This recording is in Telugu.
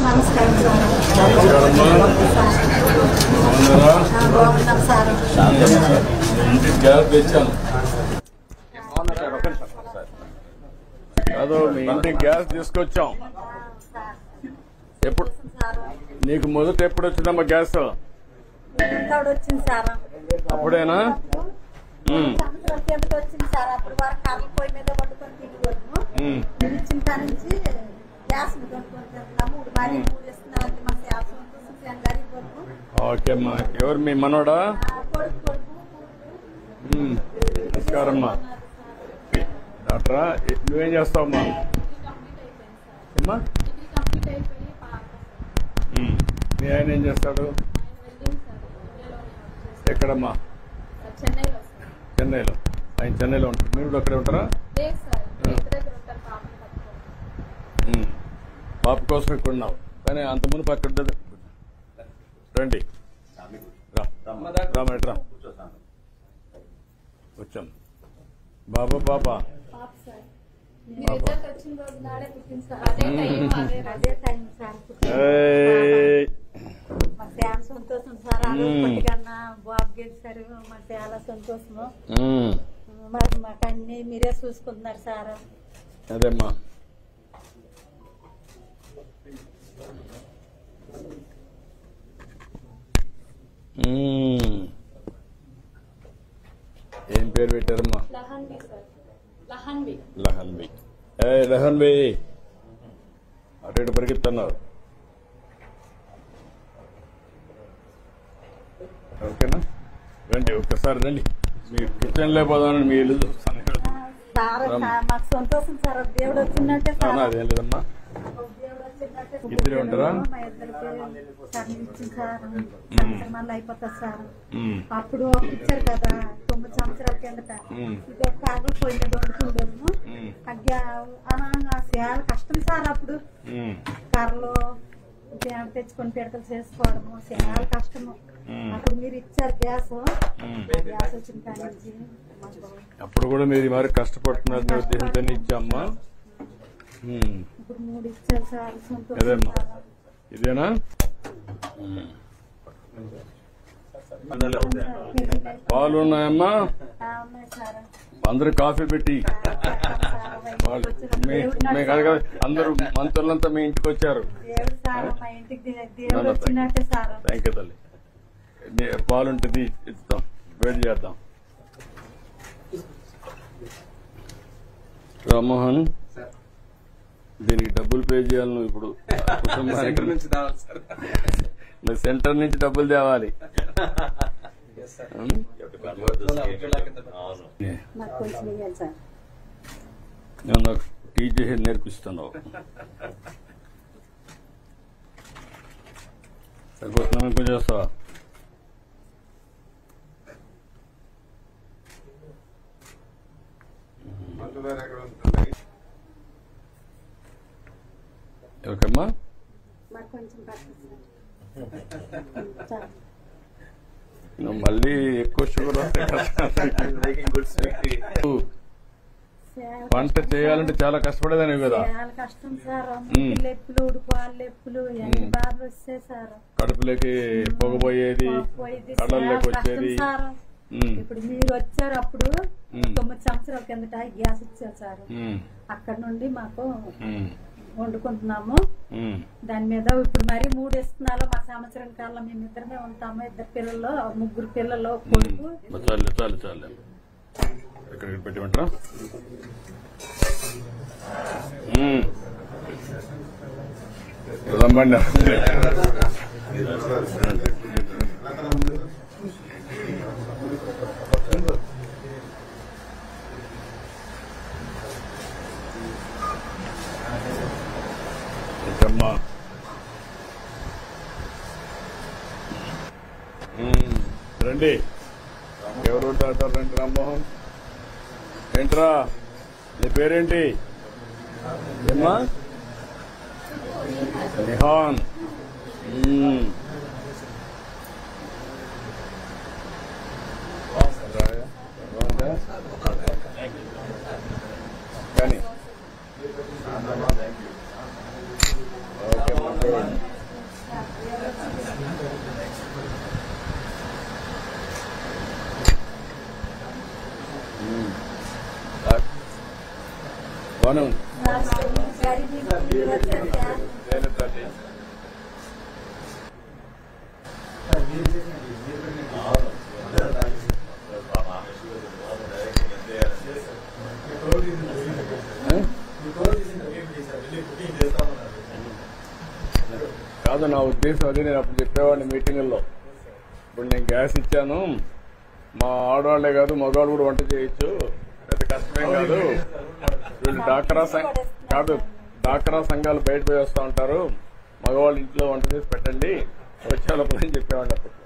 నమస్కారం సార్ నమస్కారమ్మా బాగున్నారా ఆ, బాగున్నాం సార్ ఇంటికి గ్యాస్ తెచ్చాను కాదు మీ ఇంటికి గ్యాస్ తీసుకొచ్చాం సార్ ఎప్పుడు సార్ నీకు మొదట ఎప్పుడు వచ్చిందమ్మా గ్యాస్ ఇంతోడు వచ్చింది సార్ అప్పుడేనా ఉమ్, సంవత్సరం కిందట వచ్చింది సార్ అప్పుడు వరకు కర్రల పొయ్యి మీద వండుకొని తిరిగిపోయాము ఉమ్. మీరు ఇచ్చిన కాడ నుంచి గ్యాస్ మీద వండుకొని తింటున్నాము ఇప్పుడు మరి మూడు ఇస్తున్నారంటే మా సేవ సంతోషం సేన గరీబ్ ఓకే అమ్మా ఎవరు మీ మనోడా కొడుకు కొడుకు ఉమ్, నమస్కారమ్మా డాక్టరా ఎ- నువ్వేం చేస్తావమ్మా అమ్మా ఉమ్, మీ ఆయన ఏం చేస్తాడు ఎక్కడమ్మా చెన్నైలో చెన్నైలో ఆయన చెన్నైలో ఉంటారు మీరు కూడా అక్కడే ఉంటారా లేదు సార్ ఇంటి దగ్గర ఉంటారు పాపని పట్టుకొని ఉమ్. పాప కోసం ఇక్కడ ఉన్నావు కానీ అంత ముందు అక్కడ ఉండదు. రండి రా రామరెడ్డి రా వచ్చాం బాబా పాపా పాప సార్ మీ రిజల్ట్ వచ్చిన రోజు నాడే పుట్టింది సార్ అదే టైం అదే రోజు. అదే టైం సార్ ఏయ్. మా సేవ సంతోషం సార్ ఆ రోజు మ్మ్. కొద్దిగన్నా బాబు గెలిచారు మాకు చాలా సంతోషము ఉమ్. మరి మాకు అన్ని మీరే చూసుకుంటున్నారు సార్ అదేమ్మా ఉమ్. ఏం పేరు పెట్టారమ్మా లహన్వి సార్ లహన్వి లహన్ బి ఏ లహన్ బి అటు ఇటు పరిగెత్తున్నారు ఓకేనా రండి ఒక్కసారి రండి మీ కిచెన్ లో పోదామని మీ ఇల్లు చూస్తాను సార్ సార్, మాకు సంతోషం సార్ దేవుడు వచ్చినట్టే సార్ అవునా అదేం లేదమ్మా దేవుడు వచ్చినట్టే ఇద్దరే ఉంటారా? మా ఇద్దరికి సర్వీస్ ఇచ్చింది సార్ సంవత్సరం అయిపోతుంది సార్ ఉమ్. అప్పుడు ఇచ్చారు కదా తొమ్మిది సంవత్సరాల కిందట మ్మ్. ఇది ఒక కాగలు పోయి మీద వండుకుంటాము మ్మ్. అలా చాలా కష్టం సార్ అప్పుడు ఉమ్. కర్రలు గ్యాస్ తెచ్చుకొని పిడకలు చేసుకోవడము చాలా కష్టము మ్మ్. అప్పుడు మీరు ఇచ్చారు గ్యాస్ మ్మ్. ఆ గ్యాస్ వచ్చిన కాడి నుంచి మాకు అప్పుడు కూడా మీరు మరి కష్టపడుతున్నారు ఉద్దేశంతో ఇచ్చామ్మా ఉమ్. ఇప్పుడు మూడు ఇచ్చారు సార్ సంతోషం అదేమ్మా. చాలా. ఇదేనా పాలు ఉన్నాయమ్మా ఆ, ఉన్నాయి సార్ అందరు కాఫీ పెట్టి వాళ్ళు మీ మీ కాదు కదా, అందరూ మంత్రులంతా మీ ఇంటికి వచ్చారు దేవుడు సార్ మా ఇంటికి దే- దేవుడు వచ్చినట్టే సార్ థ్యాంక్ యూ తల్లి నీ- పాలుంటుంది ఇస్తాం వేడి చేద్దాం రామ్మోహన్ దీనికి డబ్బులు పే చేయాలి నువ్వు ఇప్పుడు కుటుంబానికి సెంటర్ నుంచి రావాలి సార్ నువ్వు సెంటర్ నుంచి డబ్బులు తేవాలి ఉమ్? నాకు కొంచెం ఇవ్వాలి సార్ నువ్వు నాకు టీచ్ చేసి నేర్పిస్తున్నావు సరిపోతున్నాను ఇంకొంచెం చేస్తావా ఎవరికమ్మా మాకు కొంచెం పడుతుంది సార్ చాలు. నువ్వు మళ్ళీ ఎక్కువ షుగర్ వస్తే కష్టం. సేవ వంట చేయాలంటే చాలా కష్టపడేదానివి కదా చాలా కష్టం సార్ ముక్కులు ఎప్పులు ఉడుకోవాలి ఎప్పులు ఎన్ని బాధలు వస్తాయి సార్ కడుపులోకి పొగబోయేది పోయింది కళ్ళల్లోకి వచ్చేది సార్ ఉమ్, ఇప్పుడు మీరు వచ్చారు అప్పుడు ఉమ్. తొమ్మిది సంవత్సరాల కిందట గ్యాస్ ఇచ్చారు సార్ ఉమ్, అక్కడ నుండి మాకు ఉమ్, వండుకుంటున్నాము ఉమ్. దాని మీద ఇప్పుడు మరి మూడు ఇస్తున్నాలో మా సంవత్సరం కాలం మేము ఇద్దరమే ఉంటాము ఇద్దరు పిల్లలు ముగ్గురు పిల్లలు కొడుకు చాలు చాలు చాలు ఇక్కడికి పెట్టిమంటారా ఉమ్. రమ్మండి ఇదమ్మా. ఉమ్. రండి ఎవరు ఉంటారు రండి రామ్మోహన్ ఏంట్రా నీ పేరేంటి ఏమ్మా నిహాన్ మ్మ్. రాయా? బాగుందా? కానీ ఓకే ఉమ్. సార్. బాగానే ఉంది జయలలిత టీ. ఏ? కాదు నా ఉద్దేశం అది నేను అప్పుడు చెప్పేవాడిని మీటింగుల్లో ఇప్పుడు నేను గ్యాస్ ఇచ్చాను మా ఆడవాళ్లే కాదు మగవాళ్ళు కూడా వంట చేయొచ్చు పెద్ద కష్టమేం కాదు వీళ్ళు డాక్రా సంఘ కాదు డాక్రా సంఘాలు బయట పోయి వస్తూ ఉంటారు మగవాళ్ళు ఇంట్లో వంట చేసి పెట్టండి వచ్చే లోపల అని చెప్పేవాడిని అప్పుడు